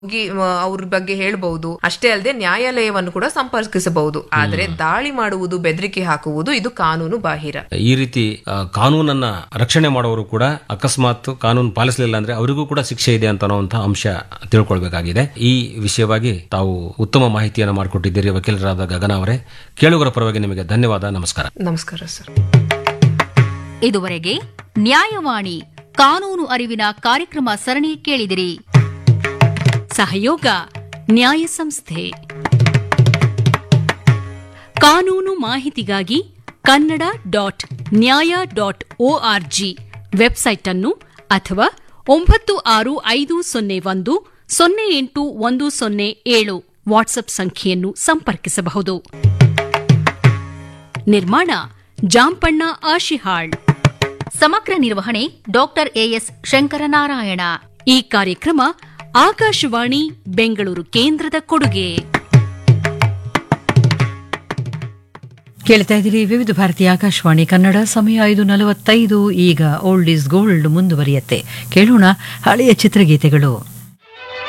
ಹೋಗಿ ಮ, ಅವ್ರ ಬಗ್ಗೆ ಹೇಳ್ಬಹುದು ಅಷ್ಟೇ ಅಲ್ಲದೆ ನ್ಯಾಯಾಲಯವನ್ನು ಕೂಡ ಸಂಪರ್ಕಿಸಬಹುದು ಆದ್ರೆ ದಾಳಿ ಮಾಡುವುದು ಬೆದರಿಕೆ ಹಾಕುವುದು ಇದು ಕಾನೂನು ಬಾಹಿರ ಈ ರೀತಿ ಆ, ಕಾನೂನನ್ನ ರಕ್ಷಣೆ ಮಾಡೋರು ಕೂಡ ಅಕಸ್ಮಾತ್ ಕಾನೂನು ಪಾಲಿಸಲಿಲ್ಲ ಅಂದ್ರೆ ಅವರಿಗೂ ಕೂಡ ಶಿಕ್ಷೆ ಇದೆ ಅಂತ ಅನ್ನುವಂತಹ ಅಂಶ ತಿಳ್ಕೊಳ್ಬೇಕಾಗಿದೆ ಈ ವಿಷಯವಾಗಿ ತಾವು ಉತ್ತಮ ಮಾಹಿತಿಯನ್ನು ಮಾಡಿಕೊಟ್ಟಿದ್ದೀರಿ ವಕೀಲರಾದ ಗಗನ ಅವರೇ ಕೇಳುಗರ ಪರವಾಗಿ ನಿಮಗೆ ಧನ್ಯವಾದ ನಮಸ್ಕಾರ ನಮಸ್ಕಾರ ಸರ್ ಇದುವರೆಗೆ ನ್ಯಾಯವಾಣಿ ಕಾನೂನು ಅರಿವಿನ ಕಾರ್ಯಕ್ರಮ ಸರಣಿ ಕೇಳಿದಿರಿ ಸಹಯೋಗ ನ್ಯಾಯ ಸಂಸ್ಥೆ ಕಾನೂನು ಮಾಹಿತಿಗಾಗಿ Kannada dot nyaya dot ORG website ಅನ್ನು ಅಥವಾ ಒಂಬತ್ತು ಆರು ಐದು ಸೊನ್ನೆ ಒಂದು ಸೊನ್ನೆ ಎಂಟು ಒಂದು ಸೊನ್ನೆ ಏಳು ವಾಟ್ಸ್ಆಪ್ ಸಂಖ್ಯೆಯನ್ನು ಸಂಪರ್ಕಿಸಬಹುದು ನಿರ್ಮಾಣ ಜಾಂಪಣ್ಣ ಆಶಿಹಾಳ್ ಸಮಗ್ರ ನಿರ್ವಹಣೆ ಡಾಕ್ಟರ್ ಎಎಸ್ ಶಂಕರನಾರಾಯಣ ಈ ಕಾರ್ಯಕ್ರಮ ಆಕಾಶವಾಣಿ ಬೆಂಗಳೂರು ಕೇಂದ್ರದ ಕೊಡುಗೆ ಕೇಳ್ತಾ ಇದ್ದೀರಿ ವಿವಿಧ ಭಾರತೀಯ ಆಕಾಶವಾಣಿ ಕನ್ನಡ ಸಮಯ ಐದು ನಲವತ್ತೈದು ಈಗ ಓಲ್ಡ್ ಇಸ್ ಗೋಲ್ಡ್ ಮುಂದುವರಿಯತ್ತೆ ಕೇಳೋಣ ಹಳೆಯ ಚಿತ್ರಗೀತೆಗಳು